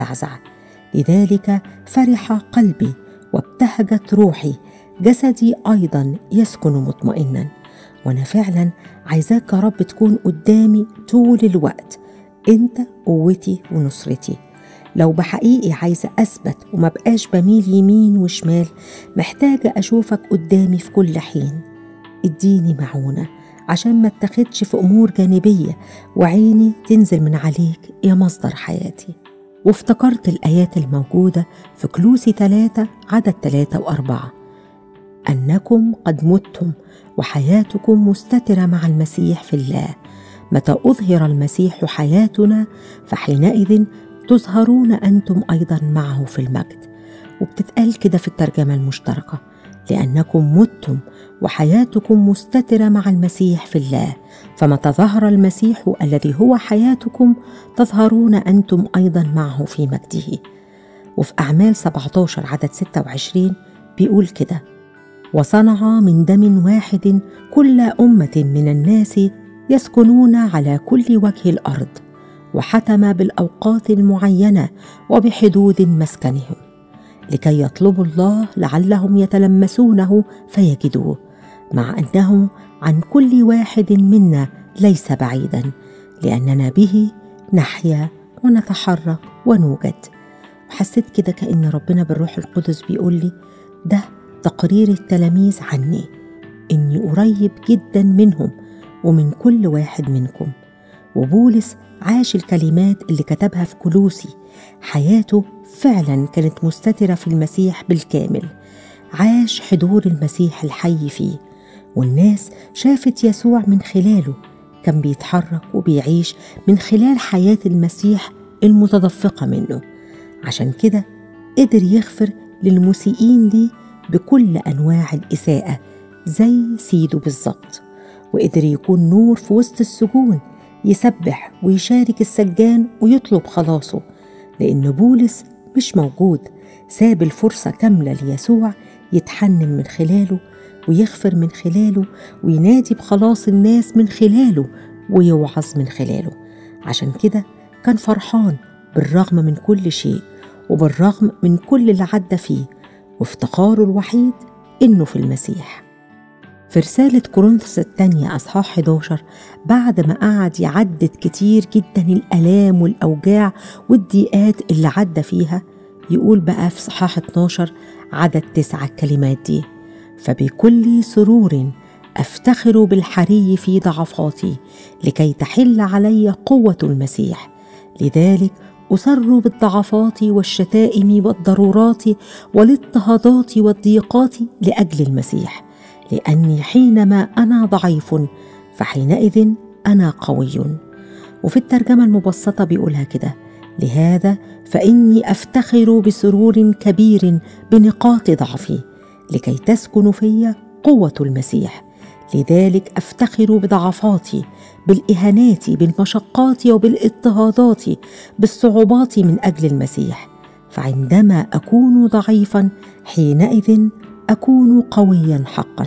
زعزع لذلك فرح قلبي وابتهجت روحي جسدي ايضا يسكن مطمئنا وانا فعلا عايزاك يا رب تكون قدامي طول الوقت انت قوتي ونصرتي لو بحقيقي عايزة أثبت وما بقاش بميل يمين وشمال محتاجة أشوفك قدامي في كل حين اديني معونة عشان ما اتخدش في أمور جانبية وعيني تنزل من عليك يا مصدر حياتي وافتكرت الآيات الموجودة في كلوسي ثلاثة عدد ثلاثة وأربعة أنكم قد متم وحياتكم مستترة مع المسيح في الله متى أظهر المسيح حياتنا فحينئذ تظهرون أنتم أيضا معه في المجد وبتتقال كده في الترجمة المشتركة لأنكم متم وحياتكم مستترة مع المسيح في الله فمتى ظهر المسيح الذي هو حياتكم تظهرون أنتم أيضا معه في مجده وفي أعمال 17 عدد 26 بيقول كده وصنع من دم واحد كل أمة من الناس يسكنون على كل وجه الأرض وحتم بالأوقات المعينة وبحدود مسكنهم لكي يطلبوا الله لعلهم يتلمسونه فيجدوه مع انه عن كل واحد منا ليس بعيدا لاننا به نحيا ونتحرك ونوجد وحسيت كده كان ربنا بالروح القدس بيقول لي ده تقرير التلاميذ عني اني قريب جدا منهم ومن كل واحد منكم وبولس عاش الكلمات اللي كتبها في كلوسي حياته فعلا كانت مستترة في المسيح بالكامل عاش حضور المسيح الحي فيه والناس شافت يسوع من خلاله كان بيتحرك وبيعيش من خلال حياة المسيح المتدفقة منه عشان كده قدر يغفر للمسيئين ليه بكل أنواع الإساءة زي سيده بالظبط وقدر يكون نور في وسط السجون يسبح ويشارك السجان ويطلب خلاصه لأن بولس مش موجود ساب الفرصة كاملة ليسوع يتحنن من خلاله ويغفر من خلاله وينادي بخلاص الناس من خلاله ويوعظ من خلاله عشان كده كان فرحان بالرغم من كل شيء وبالرغم من كل اللي عدى فيه وافتخاره الوحيد إنه في المسيح في رسالة كورنثوس الثانية أصحاح 11 بعد ما قعد يعدد كتير جدا الآلام والأوجاع والضيقات اللي عدى فيها يقول بقى في صحاح 12 عدد تسعة الكلمات دي فبكل سرور أفتخر بالحري في ضعفاتي لكي تحل علي قوة المسيح لذلك أسر بالضعفات والشتائم والضرورات والاضطهادات والضيقات لأجل المسيح لاني حينما انا ضعيف فحينئذ انا قوي وفي الترجمه المبسطه بيقولها كده لهذا فاني افتخر بسرور كبير بنقاط ضعفي لكي تسكن في قوه المسيح لذلك افتخر بضعفاتي بالاهانات بالمشقات وبالاضطهادات بالصعوبات من اجل المسيح فعندما اكون ضعيفا حينئذ اكون قويا حقا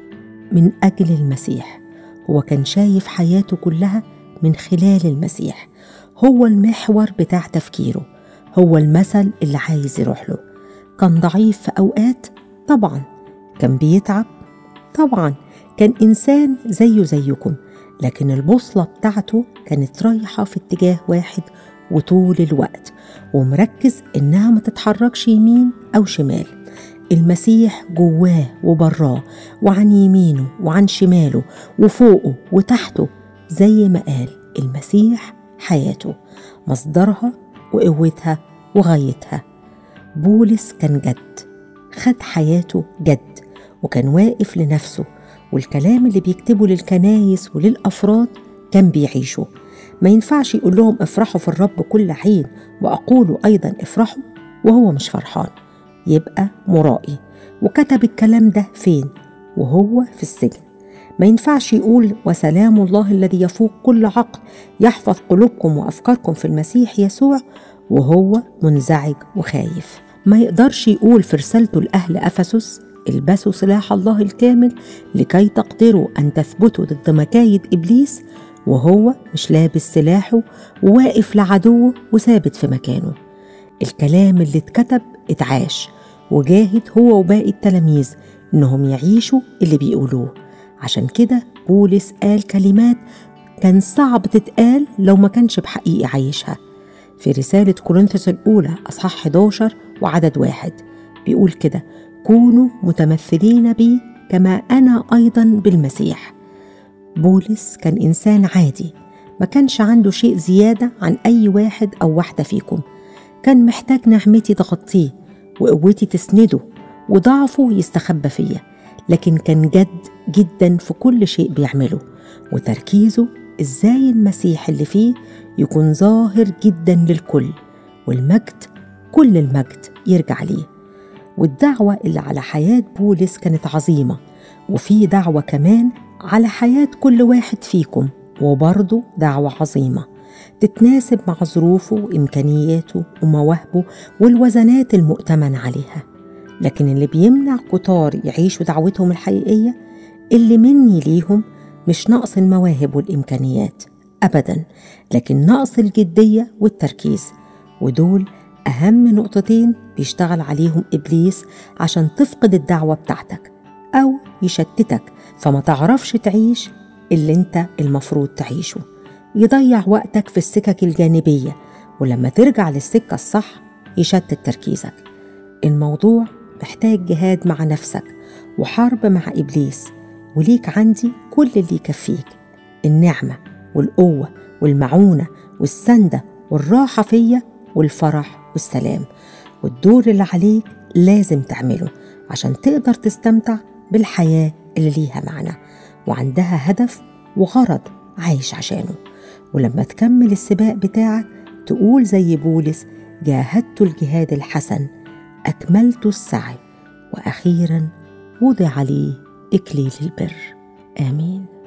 من اجل المسيح هو كان شايف حياته كلها من خلال المسيح هو المحور بتاع تفكيره هو المثل اللي عايز يروح له كان ضعيف في اوقات طبعا كان بيتعب طبعا كان انسان زيه زيكم لكن البوصله بتاعته كانت رايحه في اتجاه واحد وطول الوقت ومركز انها ما تتحركش يمين او شمال المسيح جواه وبراه وعن يمينه وعن شماله وفوقه وتحته زي ما قال المسيح حياته مصدرها وقوتها وغايتها بولس كان جد خد حياته جد وكان واقف لنفسه والكلام اللي بيكتبه للكنايس وللأفراد كان بيعيشه ما ينفعش يقول لهم افرحوا في الرب كل حين وأقول أيضا افرحوا وهو مش فرحان يبقى مرائي وكتب الكلام ده فين وهو في السجن ما ينفعش يقول وسلام الله الذي يفوق كل عقل يحفظ قلوبكم وافكاركم في المسيح يسوع وهو منزعج وخايف ما يقدرش يقول في رسالته لاهل افسس البسوا سلاح الله الكامل لكي تقدروا ان تثبتوا ضد مكايد ابليس وهو مش لابس سلاحه وواقف لعدوه وثابت في مكانه الكلام اللي اتكتب اتعاش وجاهد هو وباقي التلاميذ إنهم يعيشوا اللي بيقولوه عشان كده بولس قال كلمات كان صعب تتقال لو ما كانش بحقيقي عايشها في رسالة كورنثوس الأولى أصحاح 11 وعدد واحد بيقول كده كونوا متمثلين بي كما أنا أيضا بالمسيح بولس كان إنسان عادي ما كانش عنده شيء زيادة عن أي واحد أو واحدة فيكم كان محتاج نعمتي تغطيه وقوتي تسنده وضعفه يستخبى فيا لكن كان جد جدا في كل شيء بيعمله وتركيزه ازاي المسيح اللي فيه يكون ظاهر جدا للكل والمجد كل المجد يرجع ليه والدعوة اللي على حياة بولس كانت عظيمة وفي دعوة كمان على حياة كل واحد فيكم وبرضه دعوة عظيمة تتناسب مع ظروفه وإمكانياته ومواهبه والوزنات المؤتمن عليها لكن اللي بيمنع كتار يعيشوا دعوتهم الحقيقية اللي مني ليهم مش نقص المواهب والإمكانيات أبدا لكن نقص الجدية والتركيز ودول أهم نقطتين بيشتغل عليهم إبليس عشان تفقد الدعوة بتاعتك أو يشتتك فما تعرفش تعيش اللي انت المفروض تعيشه يضيع وقتك في السكك الجانبية ولما ترجع للسكة الصح يشتت تركيزك الموضوع محتاج جهاد مع نفسك وحرب مع إبليس وليك عندي كل اللي يكفيك النعمة والقوة والمعونة والسندة والراحة فيا والفرح والسلام والدور اللي عليك لازم تعمله عشان تقدر تستمتع بالحياة اللي ليها معنى وعندها هدف وغرض عايش عشانه ولما تكمل السباق بتاعك تقول زي بولس جاهدت الجهاد الحسن أكملت السعي وأخيرا وضع لي إكليل البر آمين